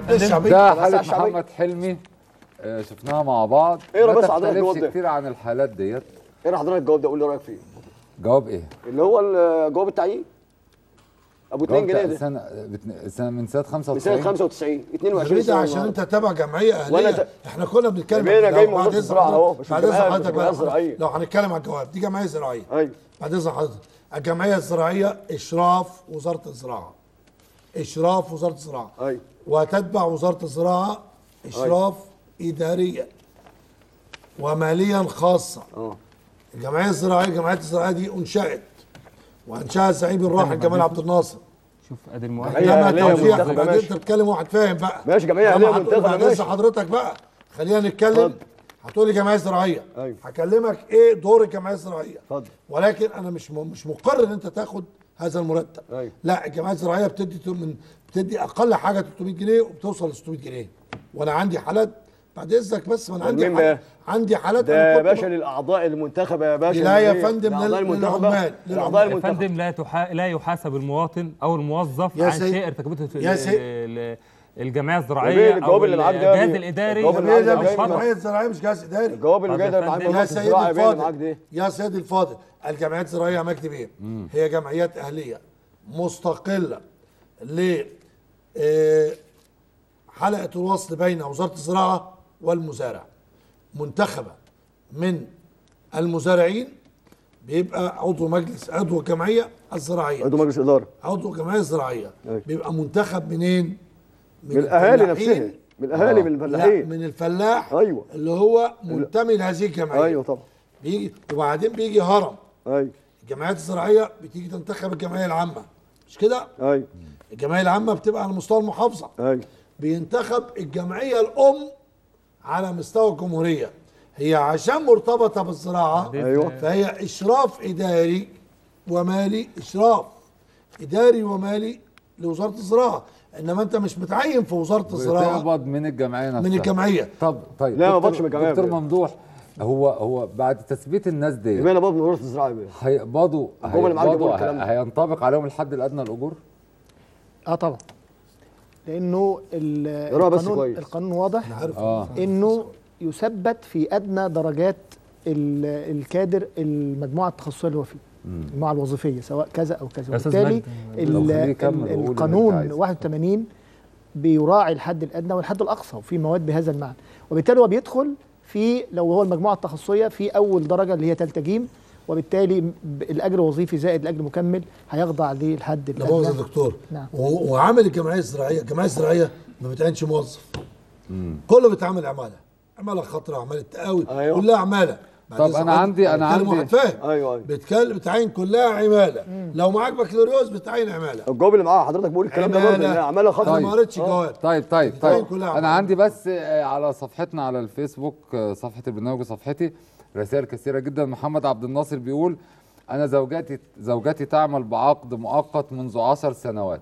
ده الشعبيه ده بس حاله الشعبية. محمد حلمي آه، شفناها مع بعض اقرا ما بس حضرتك تختلفش الجواب ده. كتير عن الحالات ديت ايه حضرتك الجواب ده قول لي رايك فيه جواب ايه؟ اللي هو ال- جواب التعيين ابو 2 جواب جنيه بتاع ده سنه بتن- سنه من سنه من 95 سنه 95 22 ده سنه عشان النهاردة. انت تابع جمعيه وأنا اهليه ت- احنا كنا بنتكلم يا بيه، أنا لو جاي من بعد وزارة إذن الزراعة أهو، حضرتك- مش بعد اذن جمعية- حضرتك مش جمعية بقى- زراعية. لو هنتكلم عن الجواب دي جمعيه زراعيه ايوه بعد اذن حضرتك الجمعيه الزراعيه اشراف وزاره الزراعه اشراف وزاره الزراعه ايوه وتتبع وزاره الزراعه اشراف اداريا وماليا خاصه اه الجمعيه الزراعيه الجمعيات الزراعيه دي انشات وانشاها الزعيم الراحل جمال عبد الناصر شوف ادي المؤهل جمعية انما أهلية توزيع منتخبة، بعدين ماشي. انت بتتكلم واحد فاهم بقى ماشي، جمعية طالما أهلية هتقول منتخبة، بعد إذن ماشي. حضرتك بقى خلينا نتكلم اتفضل. هتقول لي جمعيه زراعيه أيوة. هكلمك ايه دور الجمعيه الزراعيه اتفضل. ولكن انا مش م- مش مقرر ان انت تاخد هذا المرتب أيوة. لا الجمعيه الزراعيه بتدي تو- من بتدي اقل حاجه 300 جنيه وبتوصل ل 600 جنيه وانا عندي حالات بعد اذنك بس ما انا عندي مين حالات بقى؟ عندي حالات ده أنا يا كنت باشا ب- للاعضاء المنتخبه يا باشا لا يا اللي هي- فندم، للأعضاء لل- المنتخبة. للعمال، الاعضاء يا المنتخبه فندم لا تحا... لا يحاسب المواطن او الموظف يا عن سيد- شيء ارتكبته في يا ال- سيد- ال- الجمعيه يا بيه، الزراعيه الجواب او اللي معاك ده الجهاز بيه. الاداري الجواب اللي ليه معاك ده ده مش جاي من- جمعيه زراعيه مش جهاز اداري الجواب اللي جاي ده اتفضل معاك يا من يا وزارة سيدي الزراعة يا بيه اللي معاك الفاضل ده يا سيدي الفاضل الجمعيات الزراعيه مجدي بيه هي جمعيات اهليه مستقله ل آه، حلقه الوصل بين وزاره الزراعه والمزارع منتخبه من المزارعين بيبقى عضو مجلس عضو الجمعيه الزراعيه عضو مجلس اداره عضو الجمعيه الزراعيه أيوة. بيبقى منتخب منين؟ من الاهالي الفلاحين. نفسها من الاهالي آه. من لا الفلاحين من الفلاح أيوة. اللي هو منتمي لهذه الجمعيه ايوه طبعا بيجي وبعدين بيجي هرم ايوه الجمعيات الزراعيه بتيجي تنتخب الجمعيه العامه مش كده؟ ايوه الجمعيه العامه بتبقى على مستوى المحافظه ايوه بينتخب الجمعيه الام على مستوى الجمهوريه هي عشان مرتبطه بالزراعه أيوة. فهي اشراف اداري ومالي اشراف اداري ومالي لوزاره الزراعه انما انت مش متعين في وزاره الزراعه بتقبض من الجمعيه نفسها من الجمعيه طب طيب لا، ما دكتور- بقبضش من الجمعية دكتور بيه. ممدوح هو هو بعد تثبيت الناس دي يبقى انا برضه من وزاره الزراعه يا بيه هيقبضوا الجمل اللي معاك هيقبضوا بيقول الكلام ده. هينطبق عليهم الحد الادنى للاجور اه طبعا لانه ال- اقراها بس القانون كويس. القانون واضح عارف اه انه يثبت في ادنى درجات ال- الكادر المجموعه التخصصيه اللي هو فيه المجموعه الوظيفيه سواء كذا او كذا يا أستاذ وبالتالي مجدي، لو ال- خليه يكمل ال- وقول اللي أنت القانون عايزه. 81 بيراعي الحد الادنى والحد الاقصى وفي مواد بهذا المعنى وبالتالي هو بيدخل في لو هو المجموعه التخصصيه في اول درجه اللي هي ثالثه جيم وبالتالي ب- الاجر الوظيفي زائد الاجر المكمل هيخضع للحد لا مؤاخذه يا الادنى دكتور نعم. و- وعامل الجمعيه الزراعيه الجمعيه الزراعيه ما بتعينش موظف كله بيتعامل عماله عماله خضراء عماله تقاوي أيوة. كلها عماله بعد طب إذن أنا حضرتك، عندي- أنا بتكلم عندي- واحد فاهم ايوه ايوه بتكلم بتعين كلها عماله لو معاك بكالوريوس بتعين عماله الجواب اللي معاه حضرتك بقول الكلام ده برضه عمالة. إن عماله خطر انا طيب. ما قريتش آه. الجواب طيب طيب بتتعين طيب كلها انا عمالة. عندي بس آه، على صفحتنا على الفيسبوك آه، صفحه البرنامج وصفحتي رسائل كثيره جدا محمد عبد الناصر بيقول انا زوجتي زوجتي تعمل بعقد مؤقت منذ عشر سنوات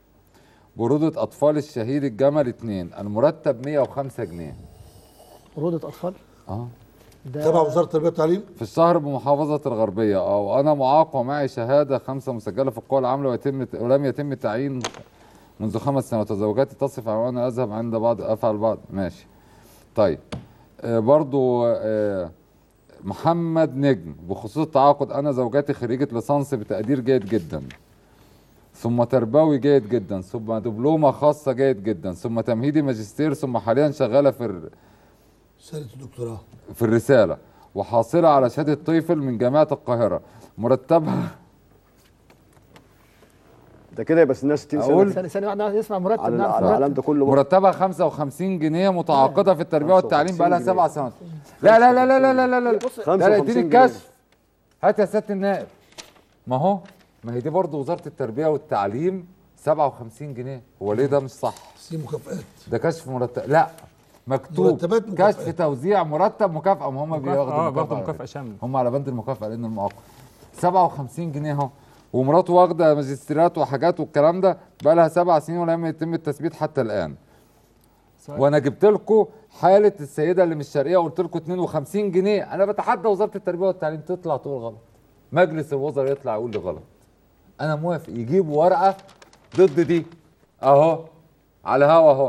برودة أطفال الشهيد الجمل اتنين المرتب 105 جنيه روضه اطفال اه ده تبع وزاره التربيه والتعليم في الشهر بمحافظة الغربية اه وأنا معاق ومعي شهادة خمسة مسجلة في القوى العاملة ويتم ولم يتم التعيين منذ خمس سنوات وزوجاتي تصف على أنا أذهب عند بعض أفعل بعض ماشي طيب آه برضو آه محمد نجم بخصوص التعاقد أنا زوجتي خريجة ليسانس بتقدير جيد جدا ثم تربوي جيد جدا ثم دبلومة خاصة جيد جدا ثم تمهيدي ماجستير ثم حاليا شغالة في الر- سنه الدكتوراه في الرسالة وحاصلة على شهادة طيفل من جامعة القاهرة مرتبها ده كده يبقى سنها 60 سنه أقول؟ ثانية ثانية واحدة نسمع مرتب على نعرف على العالم مرتب ده كله برضه. مرتبها 55 جنيه متعاقدة في التربية والتعليم بقى لها 55 سبع سنوات لا لا لا لا لا لا لا لا لا 55 اديني جنيه. الكشف هات يا سيادة النائب ما هو ما هي دي برضه وزارة التربية والتعليم 57 جنيه هو ليه ده مش صح دي مكافآت ده كشف مرتب لا مكتوب مرتبات مكافأة. كشف توزيع مرتب مكافأة ما هم بياخدوا اه مكافأة برضه على مكافاه فكرة. شامله هم على بند المكافأة لأن المعاقب 57 جنيه اهو ومراته واخدة ماجستيرات وحاجات والكلام ده بقى لها سبع سنين ولم يتم التثبيت حتى الآن سؤال. وانا جبت لكم حاله السيده اللي مش شرقيه قلت لكم 52 جنيه انا بتحدى وزاره التربيه والتعليم تطلع تقول غلط مجلس الوزراء يطلع يقول لي غلط انا موافق يجيبوا ورقه ضد دي اهو على هوا اهو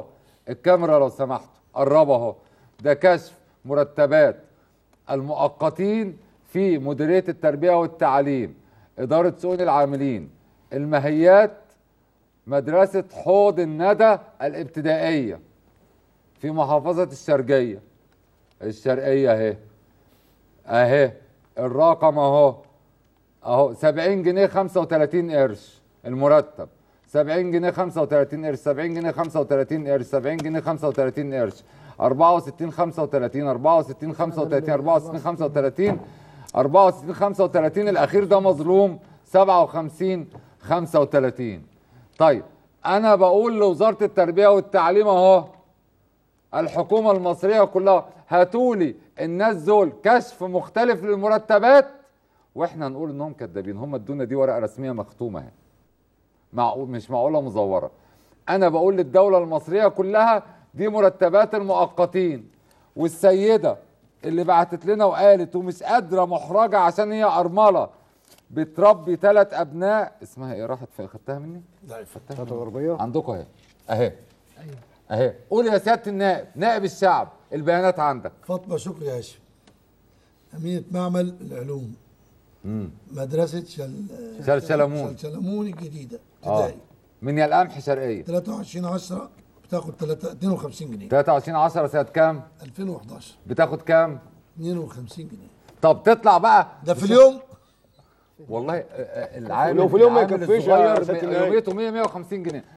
الكاميرا لو سمحتوا قربوا اهو ده كشف مرتبات المؤقتين في مديريه التربيه والتعليم اداره شؤون العاملين المهيات مدرسه حوض الندى الابتدائيه في محافظه الشرقيه الشرقيه اهي اهي الرقم اهو اهو 70 جنيه 35 قرش المرتب 70 جنيه 35 قرش 70 جنيه 35 قرش 70 جنيه 35 قرش 64 35 64 35 64 35 64 35 الاخير ده مظلوم 57 35 طيب انا بقول لوزاره التربيه والتعليم اهو الحكومه المصريه كلها هاتولي الناس دول كشف مختلف للمرتبات واحنا نقول انهم كذابين هم ادونا دي ورقه رسميه مختومه اهي معقول مش معقوله مزوره انا بقول للدوله المصريه كلها دي مرتبات المؤقتين والسيده اللي بعتت لنا وقالت ومش قادره محرجه عشان هي ارمله بتربي ثلاث ابناء اسمها ايه راحت فين خدتها مني لا خدتها مني. الغربيه عندكم اهي اهي اهي قول يا سياده النائب نائب الشعب البيانات عندك فاطمه شكري هاشم امينه معمل العلوم مدرسه شل شلشلمون. شلشلمون الجديده اه ابتدائي من يا القمح شرقيه 23 10 بتاخد 3 52 جنيه 23 10 سنه كام 2011 بتاخد كام 52 جنيه طب تطلع بقى ده في اليوم والله آه، آه، العامل ولو في اليوم ما العامل يكفيش يا الصغير سيادة النائب. يوميته 100 150 جنيه